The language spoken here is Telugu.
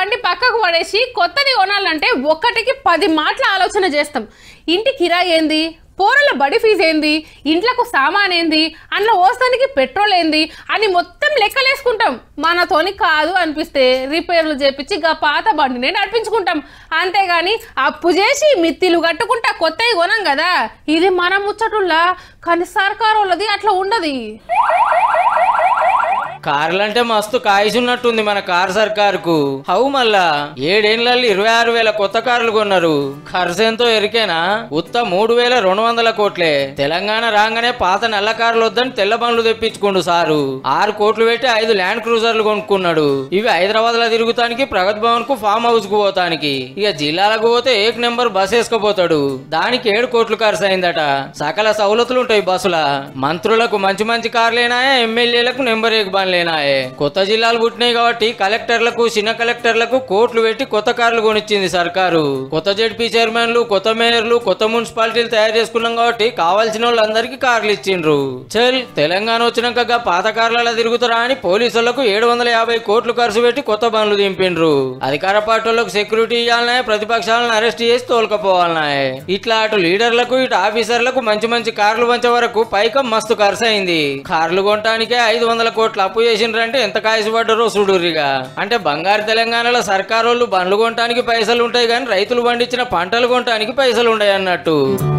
బండి పక్కకు పడేసి కొత్తది కొనాలంటే ఒక్కటికి పది మాటల ఆలోచన చేస్తాం ఇంటి కిరాయి ఏంది పోరల బడి ఫీజు ఏంది ఇంట్లకు సామాన్ ఏంది అందులో ఓస్తానికి పెట్రోల్ ఏంది అని మొత్తం లెక్కలేసుకుంటాం మనతోని కాదు అనిపిస్తే రిపేర్లు చేపించి గా పాత బండినే నడిపించుకుంటాం అంతేగాని అప్పు చేసి మిత్తిలు కట్టుకుంటా కొత్తవి కొనం కదా ఇది మన ముచ్చటుల్లా కానీ సర్కారు వాళ్ళది అట్లా ఉండదు కార్లంటే మస్తు కాయిసున్నట్టుంది మన కార్ సర్కారుకు హౌ మళ్ళా ఏడేళ్లలో ఇరవై ఆరు వేల కొత్త కార్లు కొన్నారు ఖర్చు ఎంతో ఎరికేనా ఉత్త మూడు వేల రెండు వందల కోట్లే తెలంగాణ రాగానే పాత నల్ల కార్లు వద్దని తెల్ల బండ్లు తెప్పించుకుండు సారు ఆరు కోట్లు పెట్టి ఐదు ల్యాండ్ క్రూజర్లు కొనుక్కున్నాడు ఇవి హైదరాబాద్ లో తిరుగుతానికి ప్రగతి భవన్ కు ఫామ్ హౌస్ కు పోతానికి ఇక జిల్లాలకు పోతే ఏక్ నెంబర్ బస్ వేసుకుపోతాడు దానికి ఏడు కోట్లు ఖర్చు అయిందట సకల సౌలతులు ఉంటాయి బస్సుల మంత్రులకు మంచి మంచి కార్లేనాయే ఎమ్మెల్యేలకు నెంబర్ ఏక్ బండ్లేనాయే కొత్త జిల్లాలు పుట్టినాయి కాబట్టి కలెక్టర్లకు చిన్న కలెక్టర్లకు కోట్లు పెట్టి కొత్త కార్లు కొనిచ్చింది సర్కారు కొత్త జడ్పీ చైర్మన్లు కొత్త మేయర్లు కొత్త మున్సిపాలిటీలు తయారు చేసుకున్నాం కాబట్టి కావాల్సిన వాళ్ళందరికీ కార్లు ఇచ్చిండ్రు చల్ తెలంగాణ వచ్చినాక గా పాత కార్లలో తిరుగుతారా అని పోలీసులకు ఏడు వందల యాభై కోట్లు ఖర్చు పెట్టి కొత్త బండ్లు దింపిండ్రు అధికార పార్టీలకు సెక్యూరిటీ ఇవ్వాలనే ప్రతిపక్షాలను అరెస్ట్ చేసి తోలుకపోవాలనాయే ఇట్లా అటు లీడర్లకు ఇటు ఆఫీసర్లకు మంచి మంచి కార్లు పంచే వరకు పైకం మస్తు ఖర్చు అయింది కార్లు కొనటానికే ఐదు వందల కోట్లు అప్పు చేసిండ్రంటే ఎంత కాయసపడ్డారో చూడుర్రిగా అంటే బంగారు తెలంగాణలో సర్కారోళ్ళు బండ్లు కొనటానికి పైసలు ఉంటాయి కానీ రైతులు పండించిన పంటలు కొనటానికి పైసలు ఉంటాయి అన్నట్టు